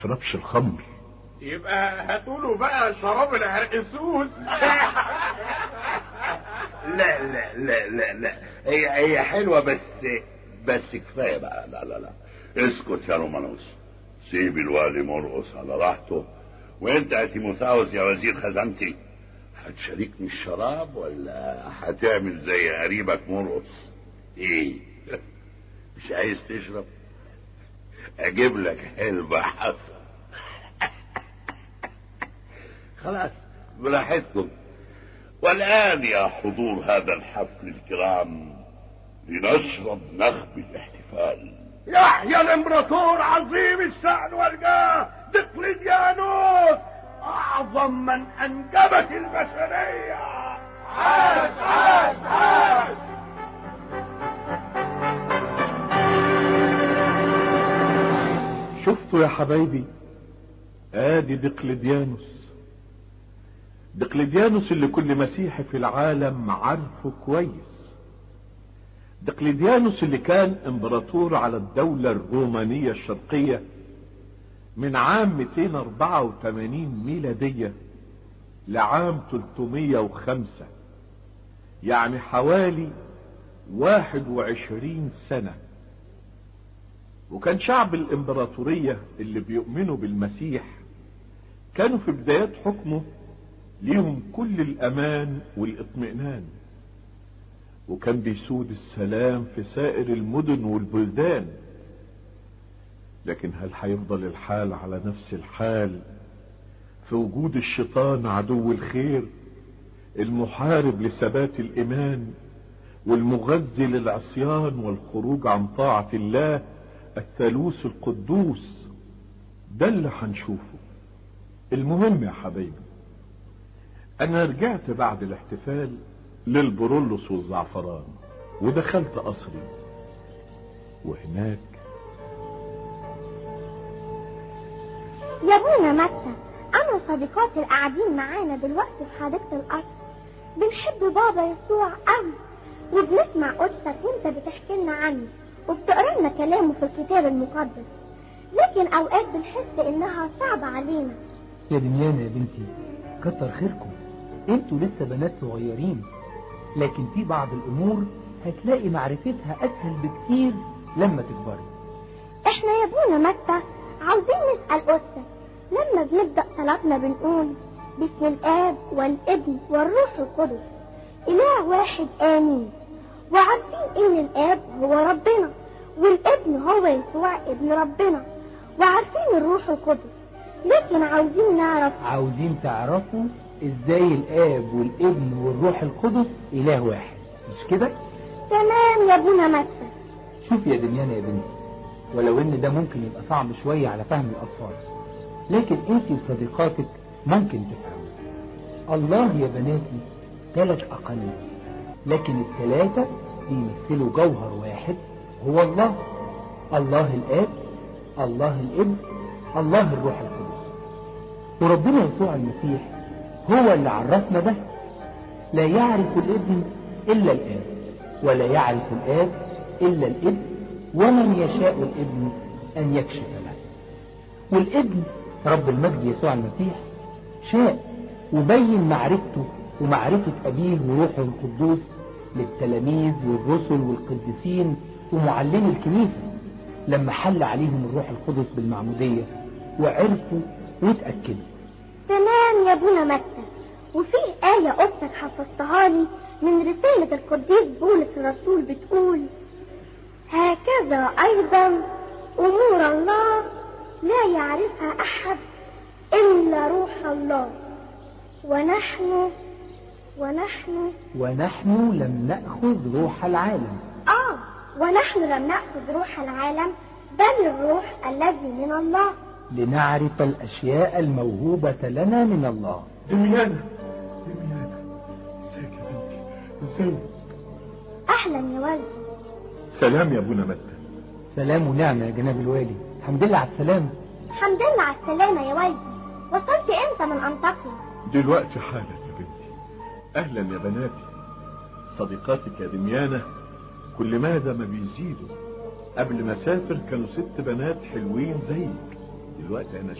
تشربش الخمر يبقى هاتوله بقى شراب العرقسوس لا لا لا لا لا هي هي حلوة بس بس كفاية بقى لا لا لا اسكت يا رومانوس سيب الوالي مرقص على راحته وانت يا تيموثاوس يا وزير خزانتي هتشاركني الشراب ولا هتعمل زي قريبك مرقص ايه مش عايز تشرب اجيب لك علبة حصى خلاص براحتكم والآن يا حضور هذا الحفل الكرام لنشرب نخب الاحتفال يحيى الامبراطور عظيم الشأن والجاه دقلديانوس اعظم من انجبت البشرية عاش عاش عاش شفتوا يا حبايبي ادي دقلديانوس دقلديانوس اللي كل مسيحي في العالم عارفه كويس دقلديانوس اللي كان امبراطور على الدولة الرومانية الشرقية من عام 284 ميلادية لعام 305 يعني حوالي 21 سنة وكان شعب الامبراطورية اللي بيؤمنوا بالمسيح كانوا في بدايات حكمه ليهم كل الامان والاطمئنان وكان بيسود السلام في سائر المدن والبلدان لكن هل هيفضل الحال على نفس الحال في وجود الشيطان عدو الخير المحارب لثبات الايمان والمغذي للعصيان والخروج عن طاعة الله الثالوث القدوس ده اللي هنشوفه المهم يا حبايبي انا رجعت بعد الاحتفال للبرولوس والزعفران ودخلت قصري وهناك يا ابونا متى انا وصديقاتي القاعدين معانا دلوقتي في حديقة القصر بنحب بابا يسوع قوي وبنسمع قدسك وانت بتحكي لنا عنه وبتقرا لنا كلامه في الكتاب المقدس لكن اوقات بنحس انها صعبة علينا يا دنيانا يا بنتي كتر خيركم انتوا لسه بنات صغيرين لكن في بعض الامور هتلاقي معرفتها اسهل بكتير لما تكبري احنا يا ابونا متى عاوزين نسأل قدسك لما بنبدأ صلاتنا بنقول باسم الاب والابن والروح القدس اله واحد امين وعارفين ان الاب هو ربنا والابن هو يسوع ابن ربنا وعارفين الروح القدس لكن عاوزين نعرف عاوزين تعرفوا ازاي الاب والابن والروح القدس اله واحد مش كده تمام يا ابونا متى شوف يا دنيانا يا بنتي ولو ان ده ممكن يبقى صعب شوية على فهم الاطفال لكن انت وصديقاتك ممكن تفهموا الله يا بناتي ثلاث اقانيم لكن الثلاثة بيمثلوا جوهر واحد هو الله الله الاب الله الابن الله الروح القدس وربنا يسوع المسيح هو اللي عرفنا ده لا يعرف الابن الا الاب ولا يعرف الاب الا الابن ومن يشاء الابن ان يكشف له والابن رب المجد يسوع المسيح شاء وبين معرفته ومعرفة أبيه وروحه القدوس للتلاميذ والرسل والقديسين ومعلمي الكنيسة لما حل عليهم الروح القدس بالمعمودية وعرفوا واتأكدوا تمام يا ابونا متى وفي آية قدسك حفظتها لي من رسالة القديس بولس الرسول بتقول هكذا أيضا أمور الله لا يعرفها أحد إلا روح الله ونحن ونحن ونحن لم نأخذ روح العالم آه ونحن لم نأخذ روح العالم بل الروح الذي من الله لنعرف الأشياء الموهوبة لنا من الله دميانة دميانة ازيك يا بنتي ازيك أهلا يا والدي سلام يا ابونا متى سلام ونعمة يا جناب الوالي الحمد لله على السلامة الحمد لله على السلامة يا والدي وصلت امتى من أنطاكيا دلوقتي حالا يا بنتي اهلا يا بناتي صديقاتك يا دميانة كل مادة ما بيزيدوا قبل ما اسافر كانوا ست بنات حلوين زيك دلوقتي انا